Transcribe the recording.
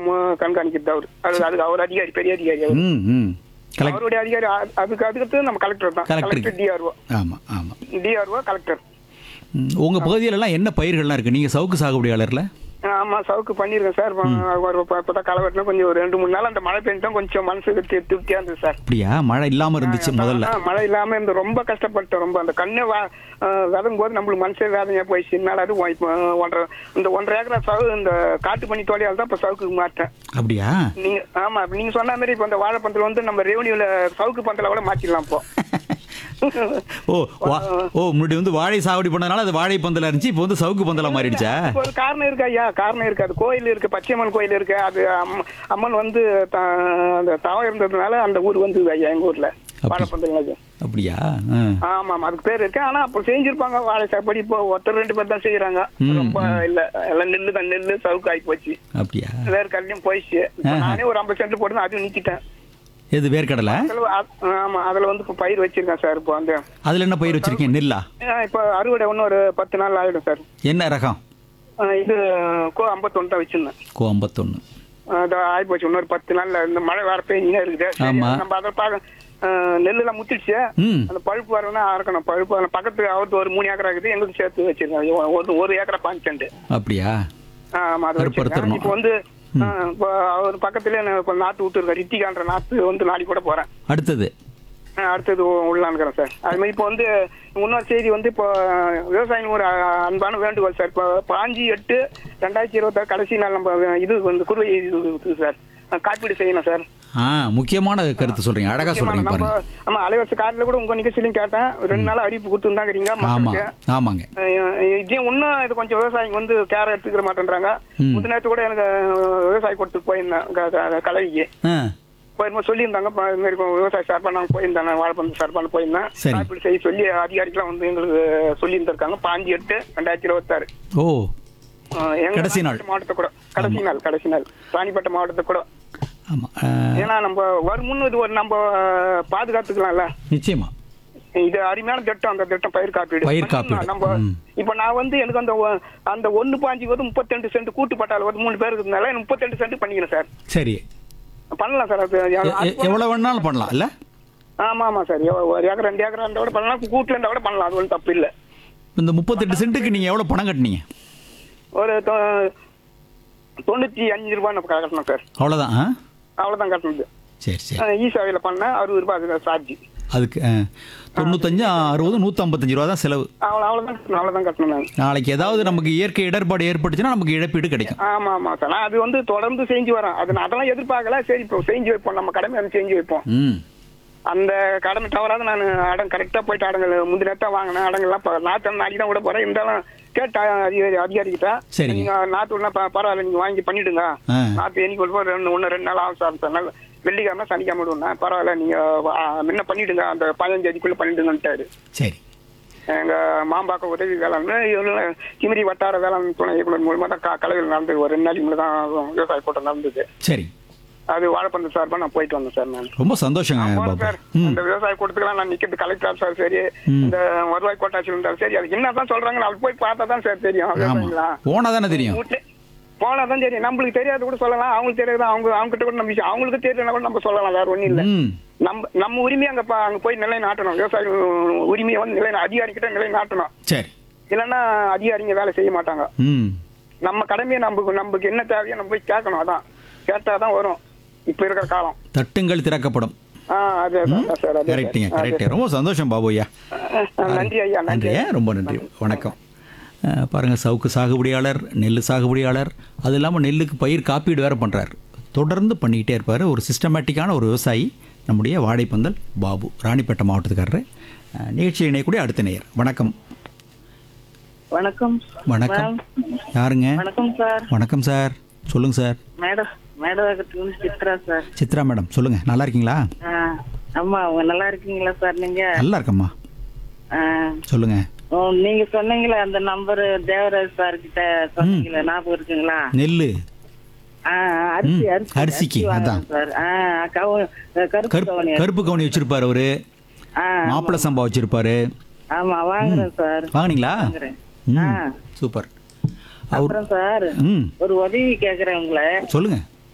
மு- கண்காணிக்கிறது அவர் அது அதுக்கு அவர் அதிகாரி பெரிய அதிகாரி அவர் ம் ம் கலெக்ட் அவருடைய அதிகாரி அ- அதுக்கு அதுக்கு நம்ம கலெக்டர் தான் கலெக்டர். கலெக்டர் டிஆர்ஓ ஆமாம் ஆமாம் டிஆர்ஓ கலெக்டர் உங்கள் பகுதியிலலாம் என்ன பயிர்கள்லாம் இருக்குது நீங்கள் சவுக்கு சாகுபடியாளரில் ஆமா சவுக்கு பண்ணிருக்கேன் சார் இப்ப ஒரு இப்ப- இப்பதான் களை கொஞ்சம் ஒரு ரெண்டு மூணு நாள் அந்த மழை பெஞ்சா கொஞ்சம் மனசுக்கு திருப்தி- திருப்தியா இருந்தது சார் அப்படியா மழை இல்லாமல் இருந்துச்சு முதல்ல ஆ, மழை இல்லாம இருந்து ரொம்ப கஷ்டப்பட்டேன் ரொம்ப அந்த கண்ணை விதங்கும் போது நம்மளுக்கு மனசே வேதனையா போயிடுச்சு என்னால அது ஒ- இப்போ ஒன்றரை இந்த ஒன்றரை ஏக்கரா சவு இந்த காட்டு பண்ணி தோழியால் தான் இப்ப சவுக்கு மாற்றேன் அப்படியா நீங்க ஆமா இப்ப நீங்க சொன்ன மாதிரி இப்ப இந்த வாழைப்பந்தல் வந்து நம்ம ரெவன்யூல சவுக்கு பந்தல கூட மாத்திடலாம் இப்போ ஓ வா ஓ முன்னாடி வந்து வாழை சாகுபடி பண்ணதுனால அது வாழை பந்தலா இருந்துச்சு இப்போ வந்து சவுக்கு பந்தலா மாறிடுச்சா அதுக்கு ஒரு காரணம் இருக்கு ஐயா காரணம் இருக்கு அது கோயில் இருக்கு பச்சையம்மன் கோயில் இருக்கு அது அம்ம- அம்மன் வந்து த- அந்த தவம் இருந்ததுனால அந்த ஊர் வந்து ஐயா எங்க ஊர்ல அப்படி. வாழைப்பந்தல் அது. அப்படியா ஆ. ஆமா ஆமா அதுக்கு பேர் இருக்கு ஆனா அப்போ செஞ்சிருப்பாங்க வாழை சாப்பாடு இப்போ ஒருத்தர் ரெண்டு பேர் தான் செய்யறாங்க ம், ரொம்ப இல்ல எல்லாம் நெல்லு தான் நெல்லு சவுக்கு ஆகி போச்சு அப்படியா வேற கல்லையும் போயிடுச்சு இப்ப ஆஹா. நானே ஒரு ஐம்பது சென்ட் போட்டு அதுவும் நிக்கிட்டேன் எது வேர்க்கடலை அதுல அ- ஆமா அதுல வந்து இப்போ பயிர் வச்சிருக்கேன் சார் இப்போ வந்து அதில் என்ன பயிர் வச்சிருக்கீங்க நெல்லா ஆ, இப்போ அறுவடை இன்னும் ஒரு பத்து நாள் ஆயிடும் சார் என்ன ரகம் ஆ, இது கோ ஐம்பத்தொன்னு தான் வச்சிருந்தேன் கோ ஐம்பத்தொன்று அது ஆயிப்போச்சு இன்னொரு பத்து நாள்ல இந்த மழை வேற பெய்ஞ்சுனே இருக்குது சரி, ஆமா. நம்ம அதை பார்க்க நெல்லுலாம் முத்திடுச்சு ம் அந்த பழுப்பு வரணும்னா அறுக்கணும் பழுப்பு வரணும். பக்கத்து அவருக்கு ஒரு மூணு ஏக்கரா இருக்குது எங்களுக்கு சேர்த்து வச்சிருக்கேன் ஒரு ஒரு ஏக்கரா பாஞ்சு சென்ட் அப்படியா ஆமா அது கருப்பு வச்சிருக்கேன் அறுத்துடணும். இப்போ வந்து ஆ, இப்போ அவர் பக்கத்துல நான் இப்போ நாத்து விட்டு இருக்கேன் ரித்திகான்ற நாத்து வந்து நாளைக்கு கூட போறேன் அடுத்தது ஆ, அடுத்தது உள்ளான்னுக்கிறேன் சார் அது மாதிரி இப்போ வந்து இன்னொரு செய்தி வந்து இப்போ விவசாயிகள் ஒரு அன்பான வேண்டுகோள் சார் இப்போ பாஞ்சு எட்டு ரெண்டாயிரத்தி இருபத்தாறு கடைசி நாள் நம்ம இது வந்து குறுவை இது இருக்குது சார் காப்பீடு செய்யணும் சார் ஆ முக்கியமான கருத்து சொல்றீங்க அழகா சொல்றீங்க நம்ம பாருங்க ஆமா அலைவரிசை கார்டுல கூட உங்க நிகழ்ச்சியிலையும் கேட்டேன் ரெண்டு நாள் அறிவிப்பு கொடுத்துருந்தாங்கிறீங்க ஆமா மக்களுக்கு ஆமாங்க அஹ் இதையும் இன்னும் இது கொஞ்சம் விவசாயிங்க வந்து கேர் எடுத்துக்கிற மாட்டேன்றாங்க ம். முந்தின நேரத்து கூட எனக்கு விவசாய கொடுத்து போயிருந்தேன் க- க- கலவிக்கு ஆ போயிருந்தோம் சொல்லியிருந்தாங்க ப- இந்த மாதிரி விவசாய சார்பாக நாங்கள் போயிருந்தேன் நான் வாழைப்பந்து சார்பாக போயிருந்தேன் சரி. காப்பீடு செய்ய சொல்லி அதிகாரிகளாம் வந்து எங்களுக்கு சொல்லியிருந்திருக்காங்க பாஞ்சு எட்டு ரெண்டாயிரத்தி இருபத்தாறு ஓ அஹ் எங்க கடைசி நாள். ராணிப்பேட்டை மாவட்டத்தை கூட கடைசி நாள் கடைசி நாள் ராணிப்பேட்டை மாவட்டத்தை கூட ஆமா ஆ, ஏன்னா நம்ம வருமுன்னு இது ஒரு நம்ம பாதுகாத்துக்கலாம்ல நிச்சயமா இது அருமையான திட்டம் அந்த திட்டம் பயிர் காப்பீடு பயிர் காப்பீடு. நம்ம ம். இப்ப நான் வந்து எனக்கு அந்த ஒ- அந்த ஒண்ணு பாஞ்சு வந்து முப்பத்தெண்டு சென்ட் கூட்டு பட்டால வந்து மூணு பேர் இருக்கிறதுனால எனக்கு முப்பத்தெண்டு சென்ட் பண்ணிக்கிறேன் சார் சரி பண்ணலாம் சார் அது எ- எ- எவ்வளவு வேணாலும் பண்ணலாம் இல்ல ஆமா ஆமா சார் எவ்வ- ஒரு ஏக்கர் ரெண்டு ஏக்கர் இருந்தா கூட பண்ணலாம் கூட்டுல இருந்தா கூட பண்ணலாம் அது ஒன்றும் தப்பு இல்ல இந்த முப்பத்தெட்டு சென்ட்டுக்கு நீங்க எவ்வளவு பணம் கட்டினீங்க ஒரு தொ- தொண்ணூத்தி அஞ்சு ரூபாய் நம்ம கட்டணும் சார் அவ்வளவுதான் ஆ? அவ்வளவுதான் கட்டணுது சரி சரி இ சேவையில பண்ணேன் அறுபது ரூபாய் அது சார்ஜ் அதுக்கு ஆ, தொண்ணூத்தஞ்சு அறுபது நூற்றம்பத்தஞ்சு ரூபா தான் செலவு அவ்வளோ அவ்வளவுதான் கட்டணும், அவ்வளவுதான் கட்டணும் நான் நாளைக்கு ஏதாவது நமக்கு இயற்கை இடர்பாடு ஏற்பட்டுச்சுன்னா நமக்கு இழப்பீடு கிடைக்கும் ஆமா ஆமா சார் நான் அது வந்து தொடர்ந்து செஞ்சு வரேன் அது நான் அதெல்லாம் எதிர்பார்க்கல சரி இப்போ செஞ்சு வைப்போம் நம்ம கடமை அதை செஞ்சு வைப்போம் ம் அந்த கடமை தவறாத நான் அடம் கரெக்டா போயிட்டு அடங்கள் முந்தின நேரத்தா வாங்கினேன் அடங்கள்லாம் இப்போ நாற்று நாளைக்கு தான் விட போறேன் இருந்தாலும் கேட்ட அதிகாரி அதிகாரிக்கிட்ட சரிங்க. நீங்க நாற்று விடலாம் ப- பரவாயில்ல நீங்க வாங்கி பண்ணிடுங்க ஆ. நாற்று என்னைக்கு விடுவோம் ரெண்டு ஒன்று ரெண்டு நாள் ஆகும் சார் சொன்னாங்க வெள்ளிக்கிழமை சனிக்கிழமை விடுவேன் பரவாயில்ல நீங்க ஆ, முன்ன பண்ணிடுங்க அந்த பதினஞ்சு அடிக்குள்ள பண்ணிடுங்கன்ட்டாரு சரி எங்க மாம்பாக்க உதவி வேளாண் இவங்க கிமிரி வட்டார வேளாண் துணை இயக்குனர் மூலமா தான் க- கலைகள் நடந்தது ஒரு ரெண்டு நாளைக்கு முன்னாடி தான் விவசாய கூட்டம் நடந்தது சரி அது வாழைப்பந்து சார்பா நான் போயிட்டு வந்தேன் சார் நான் ரொம்ப சந்தோஷங்க போறேன் பாபு சார் ம் இந்த விவசாய கூட்டத்துக்குலாம் நான் நிக்கிறது கலெக்டர் சார் சரி இந்த வருவாய் கோட்டாட்சி இருந்தாலும் சரி அதுக்கு என்னதான் சொல்றாங்க நான் போய் பார்த்தா தான் சார் தெரியும் விவசாயிங்களா ஆமா போனா தானே தெரியும் வீட்டுல போனா தான் தெரியும் நம்மளுக்கு தெரியாது கூட சொல்லலாம் அவங்களுக்கு தெரியாது அவங்க அவங்க கிட்ட கூட நம்ம விஷயம் அவங்களுக்கு தெரியலனா கூட நம்ம சொல்லலாம் வேற ஒண்ணும் இல்ல ம் நம்ம நம்ம உரிமையை அங்க ப- அங்க போய் நிலை நாட்டணும் விவசாய உரிமையை வந்து நிலை அதிகாரி கிட்ட நிலை நாட்டணும் சரி இல்லைன்னா அதிகாரிங்க வேலை செய்ய மாட்டாங்க ம் நம்ம கடமையை நமக்கு நமக்கு என்ன தேவையோ நம்ம போய் கேட்கணும் அதான் கேட்டாதான் வரும் இப்ப இருக்கிற காலம் தட்டுங்கள் திறக்கப்படும் ஆ அதே தான் சார் அதே கரெக்டுங்க சார். அதே கரெக்டு ரொம்ப சந்தோஷம் பாபு ஐயா சார். நன்றி ஐயா நன்றி நன்றி ஐயா, ரொம்ப நன்றி வணக்கம் அஹ், பாருங்க சவுக்கு சாகுபடியாளர் நெல் சாகுபடியாளர் அது இல்லாமல் நெல்லுக்கு பயிர் காப்பீடு வேற பண்றாரு தொடர்ந்து பண்ணிக்கிட்டே இருப்பார் ஒரு சிஸ்டமேட்டிக்கான ஒரு விவசாயி நம்முடைய வாழைப்பந்தல் பாபு ராணிப்பேட்டை மாவட்டத்துக்காரரு அஹ், நிகழ்ச்சியில் இணையக்கூடிய அடுத்த நேயர் வணக்கம் வணக்கம் வணக்கம் யாருங்க வணக்கம் சார் வணக்கம் சார் சொல்லுங்க சார் மேடம் மேடவாக்கத்துல சித்ரா சார் சித்ரா மேடம் சொல்லுங்க நல்லா இருக்கீங்களா ஆ, அம்மா அவங்க நல்லா இருக்கீங்களா சார் நீங்க நல்லா இருக்கம்மா ஆ, சொல்லுங்க ஓ, நீங்க சொன்னீங்களே அந்த நம்பர் தேவராஜ் சார் கிட்ட சொன்னீங்களே ஞாபகம் இருக்குங்களா நெல் ஆ, அரிசி அரிசி அரிசிக்கு, அரிசி வாங்குறேன் அதான். சார் ஆ, கவு- கருப்பு கருப்பு கவுனி கருப்பு கவுனி வச்சிருப்பாரு அவரு ஆ, மாப்பிள சம்பா வச்சிருப்பாரு ஆமா வாங்குறேன் சார் வாங்குனீங்களா வாங்குறேன் ம் ஆ. சூப்பர் அவர் அப்புறம் சார் ம் ஒரு உதவி கேக்குறேன் உங்களை சொல்லுங்க